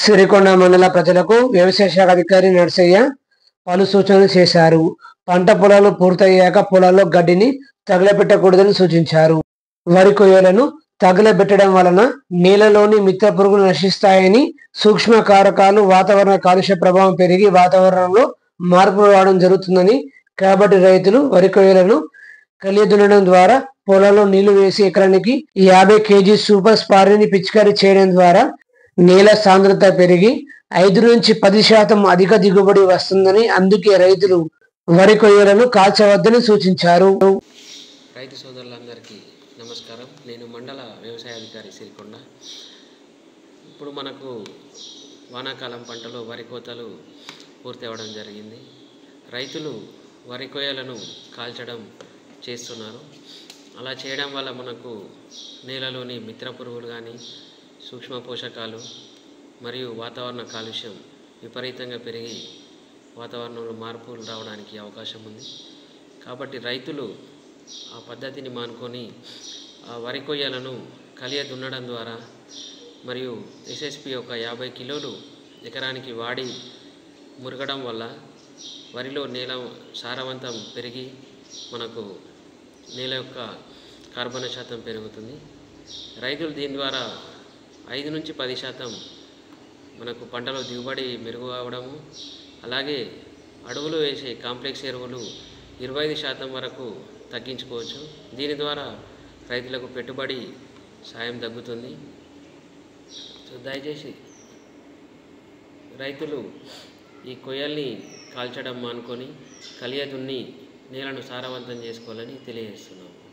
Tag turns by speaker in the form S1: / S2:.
S1: సిరికొండ మండల ప్రజలకు వ్యవసాయ శాఖ అధికారి నర్సయ్య పలు సూచనలు చేశారు పంట పొలాలు పూర్తయ్యాక పొలాల్లో గడ్డిని తగలబెట్టకూడదని సూచించారు వరి కొయ్యలను తగలబెట్టడం వలన నేలలోని మిత్ర పురుగులు నశిస్తాయని సూక్ష్మ కారకాలు వాతావరణ కాలుష్య ప్రభావం పెరిగి వాతావరణంలో మార్పులు రావడం జరుగుతుందని కాబట్టి రైతులు వరి కొయ్యలను కలియదున్నడం ద్వారా పొలాల్లో నీళ్లు వేసి ఎకరానికి యాభై కేజీ సూపర్ స్పారిని పిచికారీ చేయడం ద్వారా నేల సాంద్రత పెరిగి ఐదు నుంచి పది శాతం అధిక దిగుబడి వస్తుందని అందుకే రైతులు వరి కొయ్యలను కాల్చవద్దని సూచించారు
S2: రైతు సోదరులందరికీ నమస్కారం నేను మండల వ్యవసాయ అధికారి సిరికొండ ఇప్పుడు మనకు వానాకాలం పంటలో వరి కోతలు పూర్తి అవ్వడం జరిగింది రైతులు వరి కొయ్యలను కాల్చడం చేస్తున్నారు అలా చేయడం వల్ల మనకు నేలలోని మిత్ర పురుగులు కానీ సూక్ష్మ పోషకాలు మరియు వాతావరణ కాలుష్యం విపరీతంగా పెరిగి వాతావరణంలో మార్పులు రావడానికి అవకాశం ఉంది కాబట్టి రైతులు ఆ పద్ధతిని మానుకొని ఆ వరి కొయ్యలను కలియ దున్నడం ద్వారా మరియు ఎస్ఎస్పి ఒక యాభై కిలోలు ఎకరానికి వాడి మురగడం వల్ల వరిలో నేల సారవంతం పెరిగి మనకు నేల యొక్క కార్బన శాతం పెరుగుతుంది రైతులు దీని ద్వారా ఐదు నుంచి పది శాతం మనకు పంటలో దిగుబడి మెరుగు అవడము అలాగే అడవులు వేసే కాంప్లెక్స్ ఎరువులు ఇరవై ఐదు శాతం వరకు తగ్గించుకోవచ్చు దీని ద్వారా రైతులకు పెట్టుబడి సాయం తగ్గుతుంది సో దయచేసి రైతులు ఈ కొయ్యల్ని కాల్చడం మానుకొని కలియ దున్ని నేలను సారవంతం చేసుకోవాలని తెలియజేస్తున్నాము